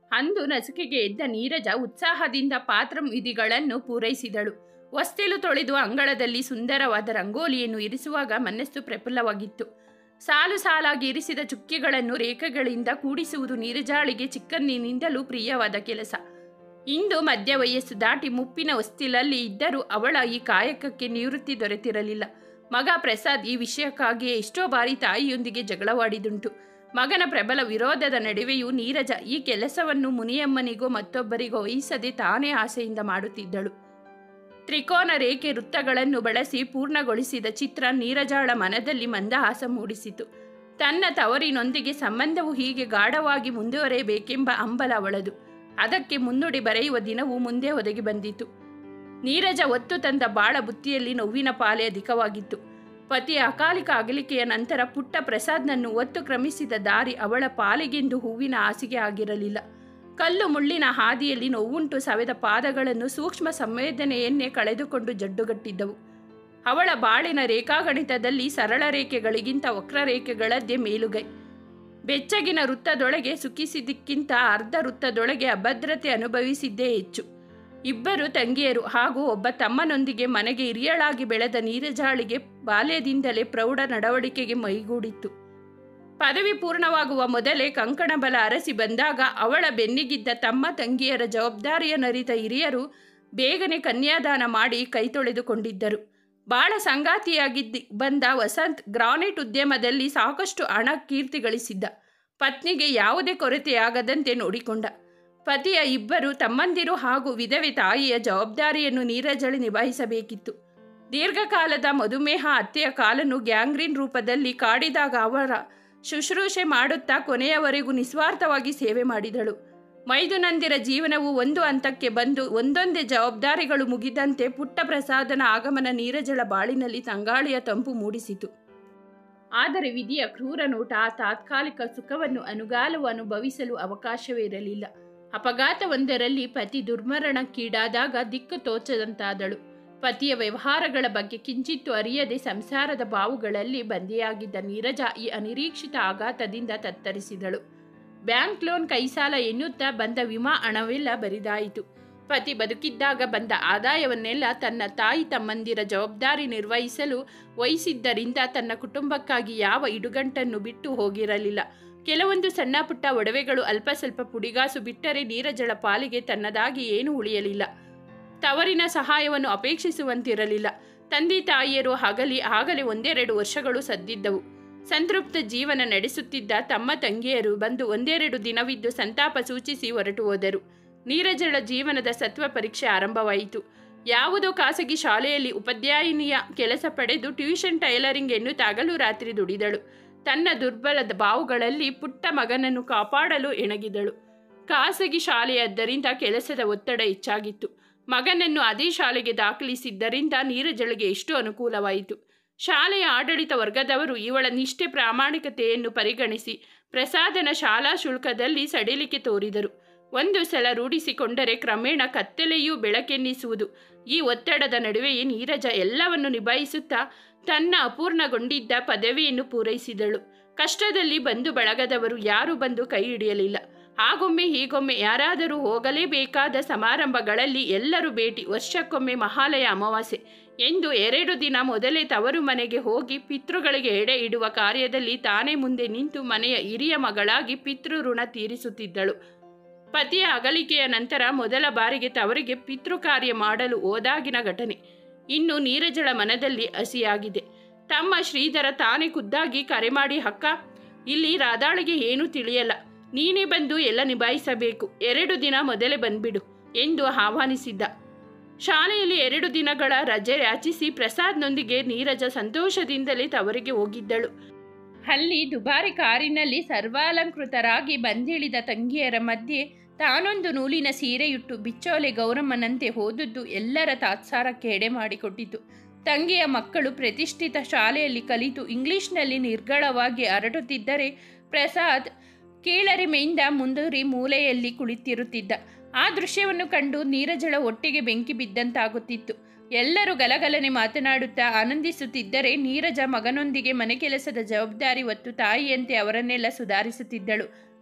ಅಂದು ನಸುಕಿಗೆ ಎದ್ದ ನೀರಜ ಉತ್ಸಾಹದಿಂದ ಪಾತ್ರ ವಿಧಿಗಳನ್ನು ಪೂರೈಸಿದಳು ಹೊಸ್ತಿಲು ತೊಳೆದು ಅಂಗಳದಲ್ಲಿ ಸುಂದರವಾದ ರಂಗೋಲಿಯನ್ನು ಇರಿಸುವಾಗ ಮನಸ್ಸು ಪ್ರಫುಲ್ಲವಾಗಿತ್ತು ಸಾಲು ಸಾಲಾಗಿ ಇರಿಸಿದ ಚುಕ್ಕಿಗಳನ್ನು ರೇಖೆಗಳಿಂದ ಕೂಡಿಸುವುದು ನೀರಜಾಳಿಗೆ ಚಿಕ್ಕಂದಿನಿಂದಲೂ ಪ್ರಿಯವಾದ ಕೆಲಸ ಇಂದು ಮಧ್ಯ ವಯಸ್ಸು ದಾಟಿ ಮುಪ್ಪಿನ ಹೊಸ್ತಿಲಲ್ಲಿ ಇದ್ದರೂ ಅವಳ ಈ ಕಾಯಕಕ್ಕೆ ನಿವೃತ್ತಿ ದೊರೆತಿರಲಿಲ್ಲ ಮಗ ಪ್ರಸಾದ್ ಈ ವಿಷಯಕ್ಕಾಗಿಯೇ ಎಷ್ಟೋ ಬಾರಿ ತಾಯಿಯೊಂದಿಗೆ ಜಗಳವಾಡಿದುಂಟು ಮಗನ ಪ್ರಬಲ ವಿರೋಧದ ನಡುವೆಯೂ ನೀರಜ ಈ ಕೆಲಸವನ್ನು ಮುನಿಯಮ್ಮನಿಗೋ ಮತ್ತೊಬ್ಬರಿಗೋ ವಹಿಸದೆ ತಾನೇ ಆಸೆಯಿಂದ ಮಾಡುತ್ತಿದ್ದಳು ತ್ರಿಕೋನ ರೇಖೆ ವೃತ್ತಗಳನ್ನು ಬಳಸಿ ಪೂರ್ಣಗೊಳಿಸಿದ ಚಿತ್ರ ನೀರಜಾಳ ಮನದಲ್ಲಿ ಮಂದಹಾಸ ಮೂಡಿಸಿತು ತನ್ನ ತವರಿನೊಂದಿಗೆ ಸಂಬಂಧವು ಹೀಗೆ ಗಾಢವಾಗಿ ಮುಂದುವರೆಯಬೇಕೆಂಬ ಹಂಬಲ ಅವಳದು ಅದಕ್ಕೆ ಮುನ್ನುಡಿ ಬರೆಯುವ ದಿನವೂ ಮುಂದೆ ಒದಗಿ ಬಂದಿತು ನೀರಜ ಒತ್ತು ತಂದ ಬಾಳ ಬುತ್ತಿಯಲ್ಲಿ ನೋವಿನ ಪಾಲೆ ಅಧಿಕವಾಗಿತ್ತು ಪತಿಯ ಅಕಾಲಿಕ ಅಗಲಿಕೆಯ ನಂತರ ಪುಟ್ಟ ಪ್ರಸಾದ್ನನ್ನು ಒತ್ತು ಕ್ರಮಿಸಿದ ದಾರಿ ಅವಳ ಪಾಲಿಗೆಂದು ಹೂವಿನ ಹಾಸಿಗೆ ಆಗಿರಲಿಲ್ಲ ಕಲ್ಲು ಮುಳ್ಳಿನ ಹಾದಿಯಲ್ಲಿ ನೋವುಂಟು ಸವೆದ ಪಾದಗಳನ್ನು ಸೂಕ್ಷ್ಮ ಸಂವೇದನೆಯನ್ನೇ ಕಳೆದುಕೊಂಡು ಜಡ್ಡುಗಟ್ಟಿದ್ದವು ಅವಳ ಬಾಳಿನ ರೇಖಾಗಣಿತದಲ್ಲಿ ಸರಳ ರೇಖೆಗಳಿಗಿಂತ ವಕ್ರರೇಖೆಗಳದ್ದೇ ಮೇಲುಗೈ ಬೆಚ್ಚಗಿನ ವೃತ್ತದೊಳಗೆ ಸುಖಿಸಿದ್ದಕ್ಕಿಂತ ಅರ್ಧ ವೃತ್ತದೊಳಗೆ ಅಭದ್ರತೆ ಅನುಭವಿಸಿದ್ದೇ ಹೆಚ್ಚು ಇಬ್ಬರು ತಂಗಿಯರು ಹಾಗೂ ಒಬ್ಬ ತಮ್ಮನೊಂದಿಗೆ ಮನೆಗೆ ಹಿರಿಯಳಾಗಿ ಬೆಳೆದ ನೀರಜಾಳಿಗೆ ಬಾಲ್ಯದಿಂದಲೇ ಪ್ರೌಢ ನಡವಳಿಕೆಗೆ ಮೈಗೂಡಿತ್ತು ಪದವಿ ಪೂರ್ಣವಾಗುವ ಮೊದಲೇ ಕಂಕಣ ಬಲ ಅರಸಿ ಬಂದಾಗ ಅವಳ ಬೆನ್ನಿಗಿದ್ದ ತಮ್ಮ ತಂಗಿಯರ ಜವಾಬ್ದಾರಿಯನ್ನರಿತ ಹಿರಿಯರು ಬೇಗನೆ ಕನ್ಯಾದಾನ ಮಾಡಿ ಕೈ ತೊಳೆದುಕೊಂಡಿದ್ದರು ಬಾಳ ಸಂಗಾತಿಯಾಗಿದ್ದ ಬಂದ ವಸಂತ್ ಗ್ರಾನೈಟ್ ಉದ್ಯಮದಲ್ಲಿ ಸಾಕಷ್ಟು ಹಣ ಕೀರ್ತಿ ಗಳಿಸಿದ್ದ ಪತ್ನಿಗೆ ಯಾವುದೇ ಕೊರತೆಯಾಗದಂತೆ ನೋಡಿಕೊಂಡ ಪತಿಯ ಇಬ್ಬರು ತಮ್ಮಂದಿರು ಹಾಗೂ ವಿಧವೆ ತಾಯಿಯ ಜವಾಬ್ದಾರಿಯನ್ನು ನೀರಜಳಿ ನಿಭಾಯಿಸಬೇಕಿತ್ತು ದೀರ್ಘಕಾಲದ ಮಧುಮೇಹ ಅತ್ತೆಯ ಕಾಲನ್ನು ಗ್ಯಾಂಗ್ರೀನ್ ರೂಪದಲ್ಲಿ ಕಾಡಿದಾಗ ಅವರ ಶುಶ್ರೂಷೆ ಮಾಡುತ್ತಾ ಕೊನೆಯವರೆಗೂ ನಿಸ್ವಾರ್ಥವಾಗಿ ಸೇವೆ ಮಾಡಿದಳು ಮೈದುನಂದಿರ ಜೀವನವು ಒಂದು ಹಂತಕ್ಕೆ ಬಂದು ಒಂದೊಂದೇ ಜವಾಬ್ದಾರಿಗಳು ಮುಗಿದಂತೆ ಪುಟ್ಟ ಪ್ರಸಾದನ ಆಗಮನ ನೀರಜಳ ಬಾಳಿನಲ್ಲಿ ತಂಗಾಳಿಯ ತಂಪು ಮೂಡಿಸಿತು ಆದರೆ ವಿಧಿಯ ಕ್ರೂರ ನೋಟ ಆ ತಾತ್ಕಾಲಿಕ ಸುಖವನ್ನು ಅನುಗಾಲವು ಅನುಭವಿಸಲು ಅವಕಾಶವೇ ಇರಲಿಲ್ಲ ಅಪಘಾತವೊಂದರಲ್ಲಿ ಪತಿ ದುರ್ಮರಣಕ್ಕೀಡಾದಾಗ ದಿಕ್ಕು ತೋಚದಂತಾದಳು ಪತಿಯ ವ್ಯವಹಾರಗಳ ಬಗ್ಗೆ ಕಿಂಚಿತ್ತು ಅರಿಯದೆ ಸಂಸಾರದ ಬಾವುಗಳಲ್ಲಿ ಬಂದಿಯಾಗಿದ್ದ ನೀರಜ ಈ ಅನಿರೀಕ್ಷಿತ ಆಘಾತದಿಂದ ತತ್ತರಿಸಿದಳು ಬ್ಯಾಂಕ್ ಲೋನ್ ಕೈಸಾಲ ಎನ್ನುತ್ತಾ ಬಂದ ವಿಮಾ ಹಣವೆಲ್ಲ ಬರಿದಾಯಿತು ಪತಿ ಬದುಕಿದ್ದಾಗ ಬಂದ ಆದಾಯವನ್ನೆಲ್ಲ ತನ್ನ ತಾಯಿ ತಮ್ಮಂದಿರ ಜವಾಬ್ದಾರಿ ನಿರ್ವಹಿಸಲು ವಹಿಸಿದ್ದರಿಂದ ತನ್ನ ಕುಟುಂಬಕ್ಕಾಗಿ ಯಾವ ಇಡುಗಂಟನ್ನು ಬಿಟ್ಟು ಹೋಗಿರಲಿಲ್ಲ ಕೆಲವೊಂದು ಸಣ್ಣ ಪುಟ್ಟ ಒಡವೆಗಳು ಅಲ್ಪ ಸ್ವಲ್ಪ ಪುಡಿಗಾಸು ಬಿಟ್ಟರೆ ನೀರಜಳ ಪಾಲಿಗೆ ತನ್ನದಾಗಿ ಏನೂ ಉಳಿಯಲಿಲ್ಲ ತವರಿನ ಸಹಾಯವನ್ನು ಅಪೇಕ್ಷಿಸುವಂತಿರಲಿಲ್ಲ ತಂದೆ ತಾಯಿಯರು ಹಗಲಿ ಆಗಲೇ ಒಂದೆರಡು ವರ್ಷಗಳು ಸದ್ದಿದ್ದವು ಸಂತೃಪ್ತ ಜೀವನ ನಡೆಸುತ್ತಿದ್ದ ತಮ್ಮ ತಂಗಿಯರು ಬಂದು ಒಂದೆರಡು ದಿನವಿದ್ದು ಸಂತಾಪ ಸೂಚಿಸಿ ಹೊರಟು ಹೋದರು ನೀರಜಳ ಜೀವನದ ಸತ್ವ ಪರೀಕ್ಷೆ ಆರಂಭವಾಯಿತು ಯಾವುದೋ ಖಾಸಗಿ ಶಾಲೆಯಲ್ಲಿ ಉಪಾಧ್ಯಾಯಿನಿಯ ಕೆಲಸ ಪಡೆದು ಟ್ಯೂಷನ್ ಟೈಲರಿಂಗ್ ಎನ್ನುತ್ತಾ ಹಗಲು ರಾತ್ರಿ ದುಡಿದಳು ತನ್ನ ದುರ್ಬಲದ ಬಾವುಗಳಲ್ಲಿ ಪುಟ್ಟ ಮಗನನ್ನು ಕಾಪಾಡಲು ಎಣಗಿದಳು ಖಾಸಗಿ ಶಾಲೆಯಾದ್ದರಿಂದ ಕೆಲಸದ ಒತ್ತಡ ಹೆಚ್ಚಾಗಿತ್ತು ಮಗನನ್ನು ಅದೇ ಶಾಲೆಗೆ ದಾಖಲಿಸಿದ್ದರಿಂದ ನೀರಜಳಿಗೆ ಎಷ್ಟು ಅನುಕೂಲವಾಯಿತು ಶಾಲೆಯ ಆಡಳಿತ ವರ್ಗದವರು ಇವಳ ನಿಷ್ಠೆ ಪ್ರಾಮಾಣಿಕತೆಯನ್ನು ಪರಿಗಣಿಸಿ ಪ್ರಸಾದನ ಶಾಲಾ ಶುಲ್ಕದಲ್ಲಿ ಸಡಿಲಿಕೆ ತೋರಿದರು ಒಂದು ಸಲ ರೂಢಿಸಿಕೊಂಡರೆ ಕ್ರಮೇಣ ಕತ್ತಲೆಯೂ ಬೆಳಕೆನ್ನಿಸುವುದು ಈ ಒತ್ತಡದ ನಡುವೆಯೇ ನೀರಜ ಎಲ್ಲವನ್ನು ನಿಭಾಯಿಸುತ್ತಾ ತನ್ನ ಅಪೂರ್ಣಗೊಂಡಿದ್ದ ಪದವಿಯನ್ನು ಪೂರೈಸಿದಳು ಕಷ್ಟದಲ್ಲಿ ಬಂಧು ಬಳಗದವರು ಯಾರು ಬಂದು ಕೈ ಹಿಡಿಯಲಿಲ್ಲ ಆಗೊಮ್ಮೆ ಹೀಗೊಮ್ಮೆ ಯಾರಾದರೂ ಹೋಗಲೇಬೇಕಾದ ಸಮಾರಂಭಗಳಲ್ಲಿ ಎಲ್ಲರೂ ಭೇಟಿ ವರ್ಷಕ್ಕೊಮ್ಮೆ ಮಹಾಲಯ ಅಮಾವಾಸ್ಯೆ ಎಂದು ಎರಡು ದಿನ ಮೊದಲೇ ತವರು ಮನೆಗೆ ಹೋಗಿ ಪಿತೃಗಳಿಗೆ ಎಡೆ ಇಡುವ ಕಾರ್ಯದಲ್ಲಿ ತಾನೇ ಮುಂದೆ ನಿಂತು ಮನೆಯ ಹಿರಿಯ ಮಗಳಾಗಿ ಪಿತೃ ಋಣ ತೀರಿಸುತ್ತಿದ್ದಳು ಪತಿಯ ಅಗಲಿಕೆಯ ನಂತರ ಮೊದಲ ಬಾರಿಗೆ ತವರಿಗೆ ಪಿತೃ ಕಾರ್ಯ ಮಾಡಲು ಹೋದಾಗಿನ ಘಟನೆ ಇನ್ನು ನೀರಜಳ ಮನದಲ್ಲಿ ಹಸಿಯಾಗಿದೆ ತಮ್ಮ ಶ್ರೀಧರ ತಾನೇ ಖುದ್ದಾಗಿ ಕರೆ ಮಾಡಿ ಅಕ್ಕ ಇಲ್ಲಿ ರಾಧಾಳಿಗೆ ಏನೂ ತಿಳಿಯಲ್ಲ ನೀನೇ ಬಂದು ಎಲ್ಲ ನಿಭಾಯಿಸಬೇಕು ಎರಡು ದಿನ ಮೊದಲೇ ಬಂದ್ಬಿಡು ಎಂದು ಆಹ್ವಾನಿಸಿದ್ದ ಶಾಲೆಯಲ್ಲಿ ಎರಡು ದಿನಗಳ ರಜೆ ಯಾಚಿಸಿ ಪ್ರಸಾದ್ನೊಂದಿಗೆ ನೀರಜ ಸಂತೋಷದಿಂದಲೇ ತವರಿಗೆ ಹೋಗಿದ್ದಳು ಅಲ್ಲಿ ದುಬಾರಿ ಕಾರಿನಲ್ಲಿ ಸರ್ವಾಲಂಕೃತರಾಗಿ ಬಂದಿಳಿದ ತಂಗಿಯರ ಮಧ್ಯೆ ತಾನೊಂದು ನೂಲಿನ ಸೀರೆಯುಟ್ಟು ಬಿಚ್ಚೋಲೆ ಗೌರಮ್ಮನಂತೆ ಹೋದದ್ದು ಎಲ್ಲರ ತಾತ್ಸಾರಕ್ಕೆ ಎಡೆ ಮಾಡಿಕೊಟ್ಟಿತು ತಂಗಿಯ ಮಕ್ಕಳು ಪ್ರತಿಷ್ಠಿತ ಶಾಲೆಯಲ್ಲಿ ಕಲಿತು ಇಂಗ್ಲಿಷ್ನಲ್ಲಿ ನಿರ್ಗಳವಾಗಿ ಹರಡುತ್ತಿದ್ದರೆ ಪ್ರಸಾದ್ ಕೀಳರಿಮೆಯಿಂದ ಮುಂದೂರಿ ಮೂಲೆಯಲ್ಲಿ ಕುಳಿತಿರುತ್ತಿದ್ದ ಆ ದೃಶ್ಯವನ್ನು ಕಂಡು ನೀರಜಳ ಒಟ್ಟಿಗೆ ಬೆಂಕಿ ಬಿದ್ದಂತಾಗುತ್ತಿತ್ತು ಎಲ್ಲರೂ ಗಲಗಲನೆ ಮಾತನಾಡುತ್ತಾ ಆನಂದಿಸುತ್ತಿದ್ದರೆ ನೀರಜ ಮಗನೊಂದಿಗೆ ಮನೆ ಕೆಲಸದ ಜವಾಬ್ದಾರಿ ಹೊತ್ತು ತಾಯಿಯಂತೆ ಅವರನ್ನೆಲ್ಲ ಸುಧಾರಿಸುತ್ತಿದ್ದಳು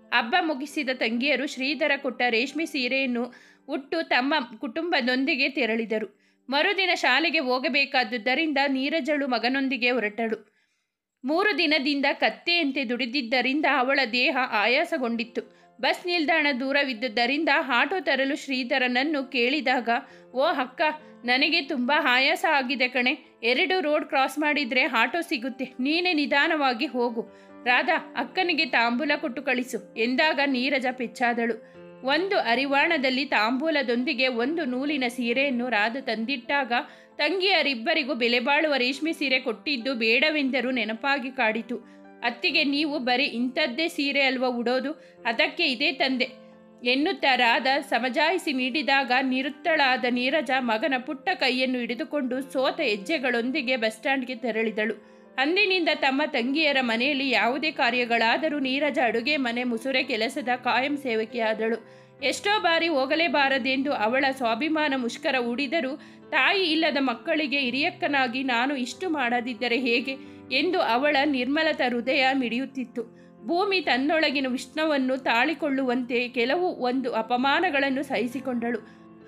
ಹಬ್ಬ ಮುಗಿಸಿದ ತಂಗಿಯರು ಶ್ರೀಧರ ಕೊಟ್ಟ ರೇಷ್ಮೆ ಸೀರೆಯನ್ನು ಉಟ್ಟು ತಮ್ಮ ಕುಟುಂಬದೊಂದಿಗೆ ತೆರಳಿದರು ಮರುದಿನ ಶಾಲೆಗೆ ಹೋಗಬೇಕಾದುದರಿಂದ ನೀರಜಳು ಮಗನೊಂದಿಗೆ ಹೊರಟಳು ಮೂರು ದಿನದಿಂದ ಕತ್ತೆಯಂತೆ ದುಡಿದಿದ್ದರಿಂದ ಅವಳ ದೇಹ ಆಯಾಸಗೊಂಡಿತ್ತು ಬಸ್ ನಿಲ್ದಾಣ ದೂರವಿದ್ದುದರಿಂದ ಆಟೋ ತರಲು ಶ್ರೀಧರನನ್ನು ಕೇಳಿದಾಗ ಓ ಅಕ್ಕ ನನಗೆ ತುಂಬ ಆಯಾಸ ಆಗಿದೆ ಕಣೆ ಎರಡು ರೋಡ್ ಕ್ರಾಸ್ ಮಾಡಿದರೆ ಆಟೋ ಸಿಗುತ್ತೆ ನೀನೇ ನಿಧಾನವಾಗಿ ಹೋಗು ರಾಧಾ ಅಕ್ಕನಿಗೆ ತಾಂಬೂಲ ಕೊಟ್ಟು ಕಳಿಸು ಎಂದಾಗ ನೀರಜ ಪೆಚ್ಚಾದಳು ಒಂದು ಅರಿವಾಣದಲ್ಲಿ ತಾಂಬೂಲದೊಂದಿಗೆ ಒಂದು ನೂಲಿನ ಸೀರೆಯನ್ನು ರಾಧ ತಂದಿಟ್ಟಾಗ ತಂಗಿಯರಿಬ್ಬರಿಗೂ ಬೆಲೆ ಬಾಳುವ ರೇಷ್ಮೆ ಸೀರೆ ಕೊಟ್ಟಿದ್ದು ಬೇಡವೆಂದರೂ ನೆನಪಾಗಿ ಕಾಡಿತು ಅತ್ತಿಗೆ ನೀವು ಬರೀ ಇಂಥದ್ದೇ ಸೀರೆ ಅಲ್ವಾ ಉಡೋದು ಅದಕ್ಕೆ ಇದೇ ತಂದೆ ಎನ್ನುತ್ತಾ ರಾಧ ಸಮಜಾಯಿಸಿ ನೀಡಿದಾಗ ನಿರುತ್ತಳಾದ ನೀರಜ ಮಗನ ಪುಟ್ಟ ಕೈಯನ್ನು ಹಿಡಿದುಕೊಂಡು ಸೋತ ಹೆಜ್ಜೆಗಳೊಂದಿಗೆ ಬಸ್ ಸ್ಟ್ಯಾಂಡ್ಗೆ ತೆರಳಿದಳು ಅಂದಿನಿಂದ ತಮ್ಮ ತಂಗಿಯರ ಮನೆಯಲ್ಲಿ ಯಾವುದೇ ಕಾರ್ಯಗಳಾದರೂ ನೀರಜ ಅಡುಗೆ ಮನೆ ಮುಸುರೆ ಕೆಲಸದ ಕಾಯಂ ಸೇವಕಿಯಾದಳು ಎಷ್ಟೋ ಬಾರಿ ಹೋಗಲೇಬಾರದೆಂದು ಅವಳ ಸ್ವಾಭಿಮಾನ ಮುಷ್ಕರ ಹೂಡಿದರೂ ತಾಯಿ ಇಲ್ಲದ ಮಕ್ಕಳಿಗೆ ಹಿರಿಯಕ್ಕನಾಗಿ ನಾನು ಇಷ್ಟು ಮಾಡದಿದ್ದರೆ ಹೇಗೆ ಎಂದು ಅವಳ ನಿರ್ಮಲತ ಹೃದಯ ಮಿಡಿಯುತ್ತಿತ್ತು ಭೂಮಿ ತನ್ನೊಳಗಿನ ವಿಷ್ಣುವನ್ನು ತಾಳಿಕೊಳ್ಳುವಂತೆ ಕೆಲವು ಒಂದು ಅಪಮಾನಗಳನ್ನು ಸಹಿಸಿಕೊಂಡಳು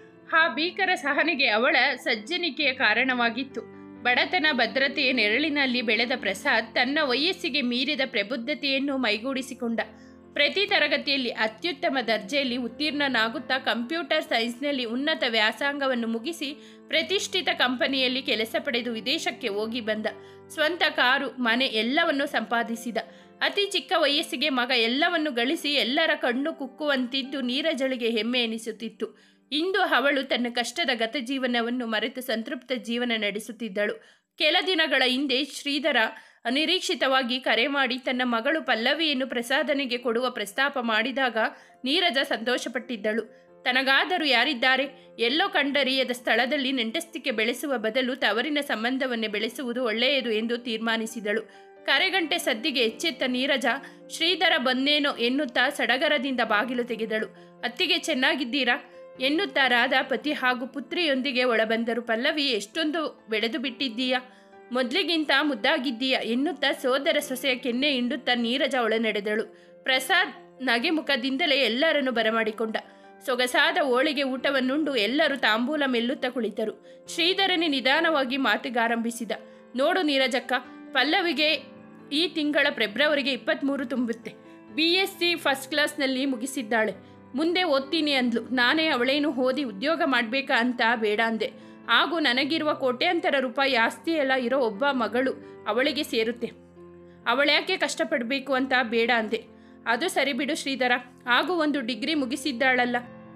ಆ ಭೀಕರ ಸಹನೆಗೆ ಅವಳ ಸಜ್ಜನಿಕೆಯ ಕಾರಣವಾಗಿತ್ತು ಬಡತನ ಭದ್ರತೆಯ ನೆರಳಿನಲ್ಲಿ ಬೆಳೆದ ಪ್ರಸಾದ್ ತನ್ನ ವಯಸ್ಸಿಗೆ ಮೀರಿದ ಪ್ರಬುದ್ಧತೆಯನ್ನು ಮೈಗೂಡಿಸಿಕೊಂಡ ಪ್ರತಿ ತರಗತಿಯಲ್ಲಿ ಅತ್ಯುತ್ತಮ ದರ್ಜೆಯಲ್ಲಿ ಉತ್ತೀರ್ಣನಾಗುತ್ತಾ ಕಂಪ್ಯೂಟರ್ ಸೈನ್ಸ್ನಲ್ಲಿ ಉನ್ನತ ವ್ಯಾಸಂಗವನ್ನು ಮುಗಿಸಿ ಪ್ರತಿಷ್ಠಿತ ಕಂಪನಿಯಲ್ಲಿ ಕೆಲಸ ಪಡೆದು ವಿದೇಶಕ್ಕೆ ಹೋಗಿ ಬಂದ ಸ್ವಂತ ಕಾರು ಮನೆ ಎಲ್ಲವನ್ನು ಸಂಪಾದಿಸಿದ ಅತಿ ಚಿಕ್ಕ ವಯಸ್ಸಿಗೆ ಮಗ ಎಲ್ಲವನ್ನು ಗಳಿಸಿ ಎಲ್ಲರ ಕಣ್ಣು ಕುಕ್ಕುವಂತಿದ್ದು ನೀರಜಳಿಗೆ ಹೆಮ್ಮೆ ಎನಿಸುತ್ತಿತ್ತು ಇಂದು ಅವಳು ತನ್ನ ಕಷ್ಟದ ಗತಜೀವನವನ್ನು ಮರೆತು ಸಂತೃಪ್ತ ಜೀವನ ನಡೆಸುತ್ತಿದ್ದಳು ಕೆಲ ದಿನಗಳ ಹಿಂದೆ ಶ್ರೀಧರ ಅನಿರೀಕ್ಷಿತವಾಗಿ ಕರೆ ಮಾಡಿ ತನ್ನ ಮಗಳು ಪಲ್ಲವಿಯನ್ನು ಪ್ರಸಾದನಿಗೆ ಕೊಡುವ ಪ್ರಸ್ತಾಪ ಮಾಡಿದಾಗ ನೀರಜ ಸಂತೋಷಪಟ್ಟಿದ್ದಳು ತನಗಾದರೂ ಯಾರಿದ್ದಾರೆ ಎಲ್ಲೋ ಕಂಡರಿಯದ ಸ್ಥಳದಲ್ಲಿ ನೆಂಟಸ್ತಿಕೆ ಬೆಳೆಸುವ ಬದಲು ತವರಿನ ಸಂಬಂಧವನ್ನೇ ಬೆಳೆಸುವುದು ಒಳ್ಳೆಯದು ಎಂದು ತೀರ್ಮಾನಿಸಿದಳು ಕರೆಗಂಟೆ ಸದ್ದಿಗೆ ಎಚ್ಚೆತ್ತ ನೀರಜ ಶ್ರೀಧರ ಬಂದೇನೋ ಎನ್ನುತ್ತಾ ಸಡಗರದಿಂದ ಬಾಗಿಲು ತೆಗೆದಳು ಅತ್ತಿಗೆ ಚೆನ್ನಾಗಿದ್ದೀರಾ ಎನ್ನುತ್ತಾ ರಾಧಾ ಪತಿ ಹಾಗೂ ಪುತ್ರಿಯೊಂದಿಗೆ ಒಳಬಂದರು ಪಲ್ಲವಿ ಎಷ್ಟೊಂದು ಬೆಳೆದು ಬಿಟ್ಟಿದ್ದೀಯಾ ಮೊದಲಿಗಿಂತ ಮುದ್ದಾಗಿದ್ದೀಯಾ ಎನ್ನುತ್ತಾ ಸೋದರ ಸೊಸೆಯ ಕೆನ್ನೆ ಹಿಂಡುತ್ತಾ ನೀರಜ ಒಳನಡೆದಳು ಪ್ರಸಾದ್ ನಗೆ ಮುಖದಿಂದಲೇ ಎಲ್ಲರನ್ನು ಬರಮಾಡಿಕೊಂಡ ಸೊಗಸಾದ ಹೋಳಿಗೆ ಊಟವನ್ನುಂಡು ಎಲ್ಲರೂ ತಾಂಬೂಲ ಮೆಲ್ಲುತ್ತಾ ಕುಳಿತರು ಶ್ರೀಧರನೇ ನಿಧಾನವಾಗಿ ಮಾತಿಗಾರಂಭಿಸಿದ ನೋಡು ನೀರಜಕ್ಕ ಪಲ್ಲವಿಗೆ ಈ ತಿಂಗಳ ಫೆಬ್ರವರಿಗೆ ಇಪ್ಪತ್ತ್ಮೂರು ತುಂಬುತ್ತೆ ಬಿ ಎಸ್ ಸಿ ಫಸ್ಟ್ ಕ್ಲಾಸ್ನಲ್ಲಿ ಮುಗಿಸಿದ್ದಾಳೆ ಮುಂದೆ ಓದ್ತೀನಿ ಅಂದ್ಲು ನಾನೇ ಅವಳೇನು ಓದಿ ಉದ್ಯೋಗ ಮಾಡಬೇಕಾ ಅಂತ ಬೇಡ ಅಂದೆ ಹಾಗೂ ನನಗಿರುವ ಕೋಟ್ಯಾಂತರ ರೂಪಾಯಿ ಆಸ್ತಿ ಎಲ್ಲ ಇರೋ ಒಬ್ಬ ಮಗಳು ಅವಳಿಗೆ ಸೇರುತ್ತೆ ಅವಳ್ಯಾಕೆ ಕಷ್ಟಪಡಬೇಕು ಅಂತ ಬೇಡ ಅಂದೆ ಅದು ಸರಿ ಬಿಡು ಶ್ರೀಧರ ಹಾಗೂ ಒಂದು ಡಿಗ್ರಿ ಮುಗಿಸಿದ್ದಾಳಲ್ಲ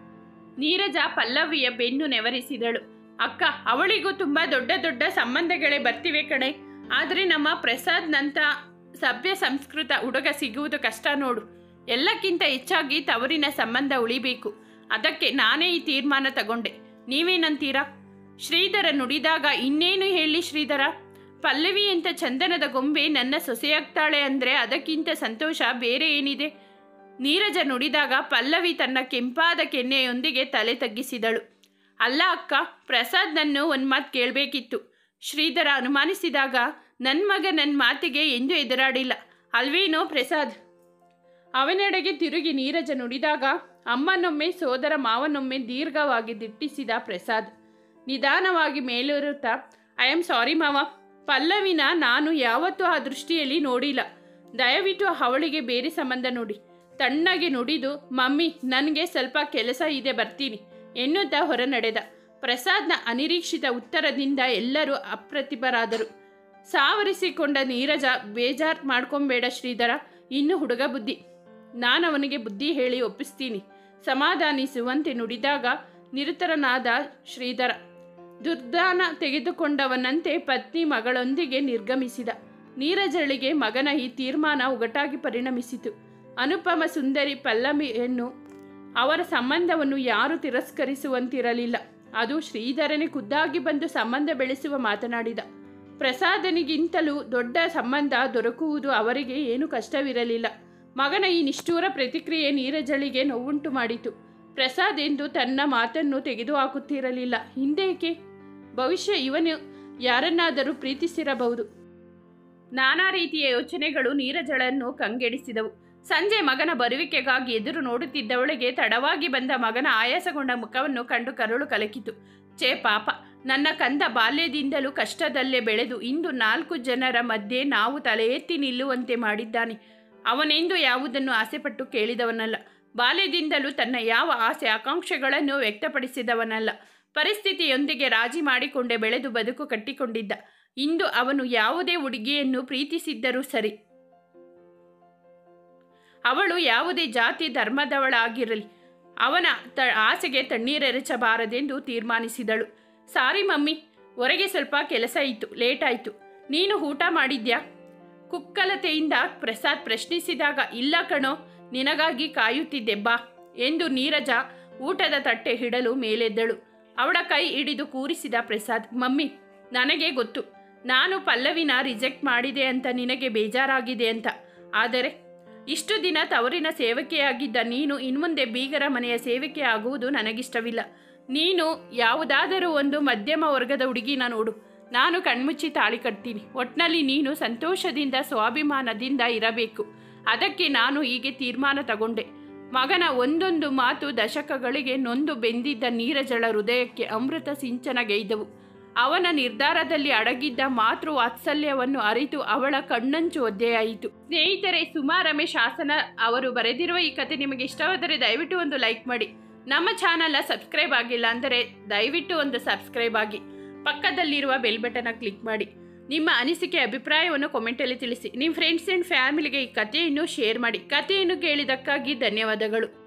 ನೀರಜ ಪಲ್ಲವಿಯ ಬೆನ್ನು ನೆವರಿಸಿದಳು ಅಕ್ಕ ಅವಳಿಗೂ ತುಂಬ ದೊಡ್ಡ ದೊಡ್ಡ ಸಂಬಂಧಗಳೇ ಬರ್ತಿವೆ ಕಣೆ ಆದರೆ ನಮ್ಮ ಪ್ರಸಾದ್ನಂಥ ಸಭ್ಯ ಸಂಸ್ಕೃತ ಹುಡುಗ ಸಿಗುವುದು ಕಷ್ಟ ನೋಡು ಎಲ್ಲಕ್ಕಿಂತ ಹೆಚ್ಚಾಗಿ ತವರಿನ ಸಂಬಂಧ ಉಳಿಬೇಕು ಅದಕ್ಕೆ ನಾನೇ ಈ ತೀರ್ಮಾನ ತಗೊಂಡೆ ನೀವೇನಂತೀರಾ ಶ್ರೀಧರ ನುಡಿದಾಗ ಇನ್ನೇನು ಹೇಳಿ ಶ್ರೀಧರ ಪಲ್ಲವಿ ಅಂತ ಚಂದನದ ಗೊಂಬೆ ನನ್ನ ಸೊಸೆಯಾಗ್ತಾಳೆ ಅಂದರೆ ಅದಕ್ಕಿಂತ ಸಂತೋಷ ಬೇರೆ ಏನಿದೆ ನೀರಜ ನುಡಿದಾಗ ಪಲ್ಲವಿ ತನ್ನ ಕೆಂಪಾದ ಕೆನ್ನೆಯೊಂದಿಗೆ ತಲೆ ತಗ್ಗಿಸಿದಳು ಅಲ್ಲ ಅಕ್ಕ ಪ್ರಸಾದ್ನನ್ನು ಒಂದು ಮಾತು ಕೇಳಬೇಕಿತ್ತು ಶ್ರೀಧರ ಅನುಮಾನಿಸಿದಾಗ ನನ್ನ ಮಗ ನನ್ನ ಮಾತಿಗೆ ಎಂದೂ ಎದುರಾಡಿಲ್ಲ ಅಲ್ವೇನೋ ಪ್ರಸಾದ್ ಅವನೆಡೆಗೆ ತಿರುಗಿ ನೀರಜ ನುಡಿದಾಗ ಅಮ್ಮನೊಮ್ಮೆ ಸೋದರ ಮಾವನೊಮ್ಮೆ ದೀರ್ಘವಾಗಿ ದಿಟ್ಟಿಸಿದ ಪ್ರಸಾದ್ ನಿಧಾನವಾಗಿ ಮೇಲೇರುತ್ತಾ ಐ ಆಮ್ ಸಾರಿ ಮಾವ ಪಲ್ಲವಿನ ನಾನು ಯಾವತ್ತೂ ಆ ದೃಷ್ಟಿಯಲ್ಲಿ ನೋಡಿಲ್ಲ ದಯವಿಟ್ಟು ಅವಳಿಗೆ ಬೇರೆ ಸಂಬಂಧ ನೋಡಿ ತಣ್ಣಗೆ ನುಡಿದು ಮಮ್ಮಿ ನನಗೆ ಸ್ವಲ್ಪ ಕೆಲಸ ಇದೆ ಬರ್ತೀನಿ ಎನ್ನುತ್ತಾ ಹೊರ ನಡೆದ ಪ್ರಸಾದ್ನ ಅನಿರೀಕ್ಷಿತ ಉತ್ತರದಿಂದ ಎಲ್ಲರೂ ಅಪ್ರತಿಭರಾದರು ಸಾವರಿಸಿಕೊಂಡ ನೀರಜ ಬೇಜಾರ್ ಮಾಡ್ಕೊಂಬೇಡ ಶ್ರೀಧರ ಇನ್ನು ಹುಡುಗ ಬುದ್ಧಿ ನಾನು ಅವನಿಗೆ ಬುದ್ಧಿ ಹೇಳಿ ಒಪ್ಪಿಸ್ತೀನಿ ಸಮಾಧಾನಿಸುವಂತೆ ನುಡಿದಾಗ ನಿರತರನಾದ ಶ್ರೀಧರ ದುರ್ದಾನ ತೆಗೆದುಕೊಂಡವನಂತೆ ಪತ್ನಿ ಮಗಳೊಂದಿಗೆ ನಿರ್ಗಮಿಸಿದ ನೀರಜಳಿಗೆ ಮಗನ ಈ ತೀರ್ಮಾನ ಒಗಟಾಗಿ ಪರಿಣಮಿಸಿತು ಅನುಪಮ ಸುಂದರಿ ಪಲ್ಲವಿಯನ್ನು ಅವರ ಸಂಬಂಧವನ್ನು ಯಾರೂ ತಿರಸ್ಕರಿಸುವಂತಿರಲಿಲ್ಲ ಅದು ಶ್ರೀಧರನೇ ಖುದ್ದಾಗಿ ಬಂದು ಸಂಬಂಧ ಬೆಳೆಸುವ ಮಾತನಾಡಿದ ಪ್ರಸಾದನಿಗಿಂತಲೂ ದೊಡ್ಡ ಸಂಬಂಧ ದೊರಕುವುದು ಅವರಿಗೆ ಏನೂ ಕಷ್ಟವಿರಲಿಲ್ಲ ಮಗನ ಈ ನಿಷ್ಠೂರ ಪ್ರತಿಕ್ರಿಯೆ ನೀರಜಳಿಗೆ ನೋವುಂಟು ಮಾಡಿತು ಪ್ರಸಾದ್ ಎಂದು ತನ್ನ ಮಾತನ್ನು ತೆಗೆದುಹಾಕುತ್ತಿರಲಿಲ್ಲ ಹಿಂದೇಕೆ ಭವಿಷ್ಯ ಇವನು ಯಾರನ್ನಾದರೂ ಪ್ರೀತಿಸಿರಬಹುದು ನಾನಾ ರೀತಿಯ ಯೋಚನೆಗಳು ನೀರಜಳನ್ನು ಕಂಗೆಡಿಸಿದವು ಸಂಜೆ ಮಗನ ಬರುವಿಕೆಗಾಗಿ ಎದುರು ನೋಡುತ್ತಿದ್ದವಳಿಗೆ ತಡವಾಗಿ ಬಂದ ಮಗನ ಆಯಾಸಗೊಂಡ ಮುಖವನ್ನು ಕಂಡು ಕರುಳು ಕಲಕಿತು ಛೇ ಪಾಪ ನನ್ನ ಕಂದ ಬಾಲ್ಯದಿಂದಲೂ ಕಷ್ಟದಲ್ಲೇ ಬೆಳೆದು ಇಂದು ನಾಲ್ಕು ಜನರ ಮಧ್ಯೆ ನಾವು ತಲೆ ಎತ್ತಿ ನಿಲ್ಲುವಂತೆ ಮಾಡಿದ್ದಾನೆ ಅವನೆಂದು ಯಾವುದನ್ನು ಆಸೆಪಟ್ಟು ಕೇಳಿದವನಲ್ಲ ಬಾಲ್ಯದಿಂದಲೂ ತನ್ನ ಯಾವ ಆಸೆ ಆಕಾಂಕ್ಷೆಗಳನ್ನು ವ್ಯಕ್ತಪಡಿಸಿದವನಲ್ಲ ಪರಿಸ್ಥಿತಿಯೊಂದಿಗೆ ರಾಜಿ ಮಾಡಿಕೊಂಡೇ ಬೆಳೆದು ಬದುಕು ಕಟ್ಟಿಕೊಂಡಿದ್ದ ಇಂದು ಅವನು ಯಾವುದೇ ಹುಡುಗಿಯನ್ನು ಪ್ರೀತಿಸಿದ್ದರೂ ಸರಿ ಅವಳು ಯಾವುದೇ ಜಾತಿ ಧರ್ಮದವಳಾಗಿರಲಿ ಅವನ ತ ಆಸೆಗೆ ತಣ್ಣೀರೆರಚಬಾರದೆಂದು ತೀರ್ಮಾನಿಸಿದಳು ಸಾರಿ ಮಮ್ಮಿ ಹೊರಗೆ ಸ್ವಲ್ಪ ಕೆಲಸ ಇತ್ತು ಲೇಟ್ ಆಯಿತು ನೀನು ಊಟ ಮಾಡಿದ್ಯಾ ಕುಕ್ಕಲತೆಯಿಂದ ಪ್ರಸಾದ್ ಪ್ರಶ್ನಿಸಿದಾಗ ಇಲ್ಲ ಕಣೋ ನಿನಗಾಗಿ ಕಾಯುತ್ತಿದ್ದೆ ಬಾ ಎಂದು ನೀರಜ ಊಟದ ತಟ್ಟೆ ಹಿಡಲು ಮೇಲೆದ್ದಳು ಅವಳ ಕೈ ಹಿಡಿದು ಕೂರಿಸಿದ ಪ್ರಸಾದ್ ಮಮ್ಮಿ ನನಗೆ ಗೊತ್ತು ನಾನು ಪಲ್ಲವಿನ ರಿಜೆಕ್ಟ್ ಮಾಡಿದೆ ಅಂತ ನಿನಗೆ ಬೇಜಾರಾಗಿದೆ ಅಂತ ಆದರೆ ಇಷ್ಟು ದಿನ ತವರಿನ ಸೇವಕಿಯಾಗಿದ್ದ ನೀನು ಇನ್ಮುಂದೆ ಬೀಗರ ಮನೆಯ ಸೇವಕಿ ಆಗುವುದು ನನಗಿಷ್ಟವಿಲ್ಲ ನೀನು ಯಾವುದಾದರೂ ಒಂದು ಮಧ್ಯಮ ವರ್ಗದ ಹುಡುಗಿನ ನೋಡು ನಾನು ಕಣ್ಮುಚ್ಚಿ ತಾಳಿ ಕಟ್ತೀನಿ ಒಟ್ನಲ್ಲಿ ನೀನು ಸಂತೋಷದಿಂದ ಸ್ವಾಭಿಮಾನದಿಂದ ಇರಬೇಕು ಅದಕ್ಕೆ ನಾನು ಹೀಗೆ ತೀರ್ಮಾನ ತಗೊಂಡೆ ಮಗನ ಒಂದೊಂದು ಮಾತು ದಶಕಗಳಿಗೆ ನೊಂದು ಬೆಂದಿದ್ದ ನೀರಜಳ ಹೃದಯಕ್ಕೆ ಅಮೃತ ಸಿಂಚನಗೈದವು ಅವನ ನಿರ್ಧಾರದಲ್ಲಿ ಅಡಗಿದ್ದ ಮಾತೃ ವಾತ್ಸಲ್ಯವನ್ನು ಅರಿತು ಅವಳ ಕಣ್ಣಂಚು ಒದ್ದೆಯಾಯಿತು ಸ್ನೇಹಿತರೆ ಸುಮಾ ರಮೇಶ್ ಹಾಸನ ಅವರು ಬರೆದಿರುವ ಈ ಕತೆ ನಿಮಗೆ ಇಷ್ಟವಾದರೆ ದಯವಿಟ್ಟು ಒಂದು ಲೈಕ್ ಮಾಡಿ ನಮ್ಮ ಚಾನಲ್ನ ಸಬ್ಸ್ಕ್ರೈಬ್ ಆಗಿಲ್ಲ ಅಂದರೆ ದಯವಿಟ್ಟು ಒಂದು ಸಬ್ಸ್ಕ್ರೈಬ್ ಆಗಿ ಪಕ್ಕದಲ್ಲಿರುವ ಬೆಲ್ ಬಟನ್ನ ಕ್ಲಿಕ್ ಮಾಡಿ ನಿಮ್ಮ ಅನಿಸಿಕೆ ಅಭಿಪ್ರಾಯವನ್ನು ಕಾಮೆಂಟಲ್ಲಿ ತಿಳಿಸಿ ನಿಮ್ಮ ಫ್ರೆಂಡ್ಸ್ ಆ್ಯಂಡ್ ಫ್ಯಾಮಿಲಿಗೆ ಈ ಕಥೆಯನ್ನು ಶೇರ್ ಮಾಡಿ ಕಥೆಯನ್ನು ಕೇಳಿದ್ದಕ್ಕಾಗಿ ಧನ್ಯವಾದಗಳು